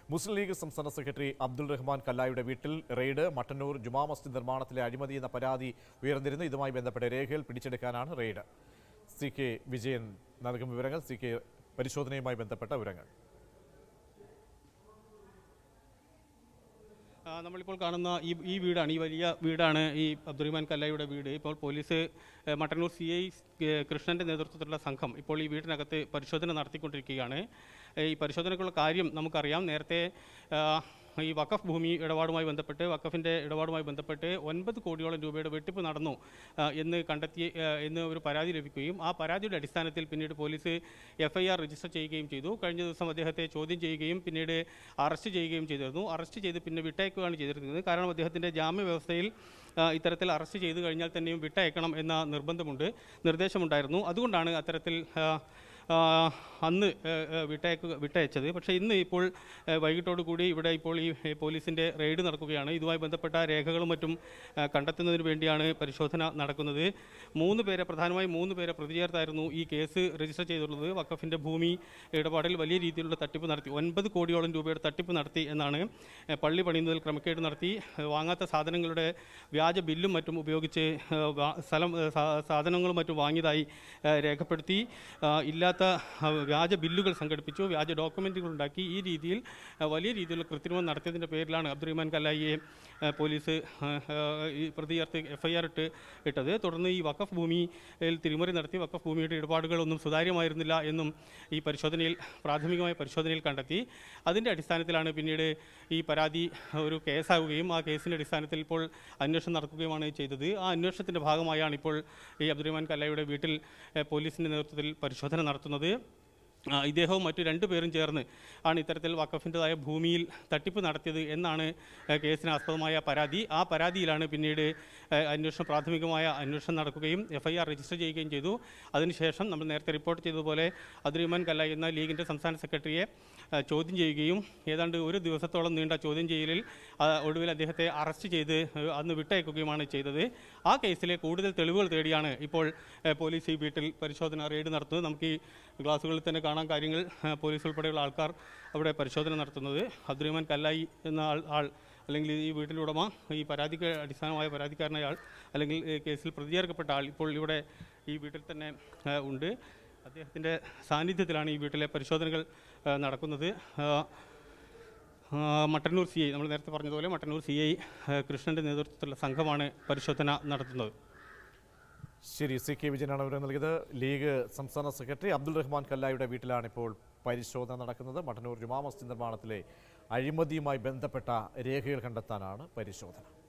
മുസ്ലിം ലീഗ് സംസ്ഥാന സെക്രട്ടറി അബ്ദുൾ റഹ്മാൻ കല്ലായുടെ വീട്ടിൽ റെയ്ഡ് മട്ടന്നൂർ ജുമാ മസ്ജിദ് നിർമ്മാണത്തിലെ അഴിമതി എന്ന പരാതി ഉയർന്നിരുന്നു ഇതുമായി ബന്ധപ്പെട്ട രേഖകൾ പിടിച്ചെടുക്കാനാണ് റെയ്ഡ് സി കെ വിജയൻ നൽകും വിവരങ്ങൾ സി കെ പരിശോധനയുമായി ബന്ധപ്പെട്ട വിവരങ്ങൾ ആ, നമ്മളിപ്പോൾ കാണുന്ന ഈ ഈ വീടാണ് ഈ വലിയ വീടാണ് ഈ അബ്ദുറഹിമാൻ കല്ലയുടെ വീട് ഇപ്പോൾ പോലീസ് ഏ, മട്ടന്നൂർ സി ഐ കൃഷ്ണൻ്റെ നേതൃത്വത്തിലുള്ള സംഘം ഇപ്പോൾ ഈ വീടിനകത്ത് പരിശോധന നടത്തിക്കൊണ്ടിരിക്കുകയാണ് ഏ, ഈ പരിശോധനയ്ക്കുള്ള കാര്യം നമുക്കറിയാം നേരത്തെ ആ, ഈ വഖഫ് ഭൂമി ഇടപാടുമായി ബന്ധപ്പെട്ട് വഖഫിൻ്റെ ഇടപാടുമായി ബന്ധപ്പെട്ട് ഒൻപത് കോടിയോളം രൂപയുടെ വെട്ടിപ്പ് നടന്നു ആ, എന്ന് കണ്ടെത്തി ആ, എന്ന് ഒരു പരാതി ലഭിക്കുകയും ആ പരാതിയുടെ അടിസ്ഥാനത്തിൽ പിന്നീട് police F I R register ചെയ്യുകയും ചെയ്തു കഴിഞ്ഞ ദിവസം അദ്ദേഹത്തെ ചോദ്യം ചെയ്യുകയും പിന്നീട് അറസ്റ്റ് ചെയ്യുകയും ചെയ്തിരുന്നു അറസ്റ്റ് ചെയ്ത് പിന്നെ വിട്ടയക്കുകയാണ് ചെയ്തിരുന്നത് കാരണം അദ്ദേഹത്തിൻ്റെ ജാമ്യ വ്യവസ്ഥയിൽ ആ, ഇത്തരത്തിൽ അറസ്റ്റ് ചെയ്തു കഴിഞ്ഞാൽ തന്നെയും വിട്ടയക്കണം എന്ന നിർബന്ധമുണ്ട് നിർദ്ദേശമുണ്ടായിരുന്നു അതുകൊണ്ടാണ് അത്തരത്തിൽ ആ, ആ, അന്ന് ഏ, ഏ, വിട്ടയക്കുക വിട്ടയച്ചത് പക്ഷേ ഇന്ന് ഇപ്പോൾ ഏ, വൈകിട്ടോടു കൂടി ഇവിടെ ഇപ്പോൾ ഈ ഏ, പോലീസിൻ്റെ റെയ്ഡ് നടക്കുകയാണ് ഇതുമായി ബന്ധപ്പെട്ട രേഖകളും മറ്റും ആ, കണ്ടെത്തുന്നതിന് വേണ്ടിയാണ് പരിശോധന നടക്കുന്നത് മൂന്ന് പേരെ പ്രധാനമായും മൂന്ന് പേരെ പ്രതി ചേർത്തായിരുന്നു ഈ കേസ് രജിസ്റ്റർ ചെയ്തിട്ടുള്ളത് വഖഫിൻ്റെ ഭൂമി ഇടപാടിൽ വലിയ രീതിയിലുള്ള തട്ടിപ്പ് നടത്തി ഒൻപത് കോടിയോളം രൂപയുടെ തട്ടിപ്പ് നടത്തി എന്നാണ് ഏ, പള്ളി പണിയുന്നതിൽ ക്രമക്കേട് നടത്തി ഏ, വാങ്ങാത്ത സാധനങ്ങളുടെ വ്യാജ ബില്ലും മറ്റും ഉപയോഗിച്ച് ഏ, വാ- സ്ഥലം ഏ, സാ- സാധനങ്ങളും മറ്റും വാങ്ങിയതായി ഏ, രേഖപ്പെടുത്തി ആ, ഇല്ലാത്ത ആ, വ്യാജ ബില്ലുകൾ സംഘടിപ്പിച്ചു വ്യാജ ഡോക്യുമെൻറ്റുകൾ ഉണ്ടാക്കി ഈ രീതിയിൽ ആ, വലിയ രീതിയിലുള്ള കൃത്രിമം നടത്തിയതിൻ്റെ പേരിലാണ് അബ്ദുറഹിമാൻ കല്ലായിയെ ആ, പോലീസ് ആ, ആ, ഈ പ്രതി ചേർത്ത് എഫ് ഐ ആർ ഇട്ട് ഇട്ടത് തുടർന്ന് ഈ വഖഫ് ഭൂമിയിൽ തിരിമറി നടത്തി വഖഫ് ഭൂമിയുടെ ഇടപാടുകളൊന്നും സുതാര്യമായിരുന്നില്ല എന്നും ഈ പരിശോധനയിൽ പ്രാഥമികമായ പരിശോധനയിൽ കണ്ടെത്തി അതിൻ്റെ അടിസ്ഥാനത്തിലാണ് പിന്നീട് ഈ പരാതി ഒരു കേസാവുകയും ആ കേസിൻ്റെ അടിസ്ഥാനത്തിൽ ഇപ്പോൾ അന്വേഷണം നടക്കുകയുമാണ് ചെയ്തത് ആ അന്വേഷണത്തിൻ്റെ ഭാഗമായാണ് ഇപ്പോൾ ഈ അബ്ദുറഹ്മാൻ കല്ലയുടെ വീട്ടിൽ ഏഹ്, പോലീസിൻ്റെ നേതൃത്വത്തിൽ പരിശോധന നടത്തുന്നത് ആ, ഇദ്ദേഹവും മറ്റു രണ്ടു പേരും ചേർന്ന് ആണ് ഇത്തരത്തിൽ വഖഫിൻ്റെതായ ഭൂമിയിൽ തട്ടിപ്പ് നടത്തിയത് എന്നാണ് ഏഹ്, കേസിന് ആസ്പദമായ പരാതി ആ പരാതിയിലാണ് പിന്നീട് ഏഹ്, അന്വേഷണം പ്രാഥമികമായ അന്വേഷണം നടക്കുകയും എഫ് ഐ ആർ രജിസ്റ്റർ ചെയ്യുകയും ചെയ്തു അതിനുശേഷം നമ്മൾ നേരത്തെ റിപ്പോർട്ട് ചെയ്തതുപോലെ അദ്രീമാൻ കല്ല എന്ന ലീഗിൻ്റെ സംസ്ഥാന സെക്രട്ടറിയെ ഏഹ്, ചോദ്യം ചെയ്യുകയും ഏതാണ്ട് ഒരു ദിവസത്തോളം നീണ്ട ചോദ്യം ചെയ്യലിൽ ആ, ഒടുവിൽ അദ്ദേഹത്തെ അറസ്റ്റ് ചെയ്ത് ഏഹ്, അന്ന് വിട്ടയക്കുകയുമാണ് ചെയ്തത് ആ കേസിലെ കൂടുതൽ തെളിവുകൾ തേടിയാണ് ഇപ്പോൾ ഏഹ്, പോലീസ് ഈ വീട്ടിൽ പരിശോധന റെയ്ഡ് നടത്തുന്നത് നമുക്ക് ഈ ഗ്ലാസുകളിൽ തന്നെ കാണാൻ കാര്യങ്ങൾ ഏഹ്, പോലീസ് ഉൾപ്പെടെയുള്ള ആൾക്കാർ അവിടെ പരിശോധന നടത്തുന്നത് അബ്ദുറഹ്മാൻ കല്ലായി എന്ന ആൾ ആൾ അല്ലെങ്കിൽ ഈ വീട്ടിലെ ഉടമ ഈ പരാതിക്ക് അടിസ്ഥാനമായ പരാതിക്കാരനായ ആൾ അല്ലെങ്കിൽ ഈ കേസിൽ പ്രതി ചേർക്കപ്പെട്ട ആൾ ഇപ്പോൾ ഇവിടെ ഈ വീട്ടിൽ തന്നെ ഏഹ്, ഉണ്ട് അദ്ദേഹത്തിൻ്റെ സാന്നിധ്യത്തിലാണ് ഈ വീട്ടിലെ പരിശോധനകൾ ഏഹ്, നടക്കുന്നത് ഏഹ്, ആ, മട്ടന്നൂർ സി ഐ നമ്മൾ നേരത്തെ പറഞ്ഞതുപോലെ മട്ടന്നൂർ സി ഐ കൃഷ്ണൻ്റെ നേതൃത്വത്തിലുള്ള സംഘമാണ് പരിശോധന നടത്തുന്നത് ശരി സി കെ വിജയനാണ് വിവരം നൽകിയത് ലീഗ് സംസ്ഥാന സെക്രട്ടറി അബ്ദുൾ റഹ്മാൻ കല്ലായുടെ വീട്ടിലാണ് ഇപ്പോൾ പരിശോധന നടക്കുന്നത് മട്ടന്നൂർ ജുമാ മസ്ജിദ് നിർമ്മാണത്തിലെ അഴിമതിയുമായി ബന്ധപ്പെട്ട രേഖകൾ കണ്ടെത്താനാണ് പരിശോധന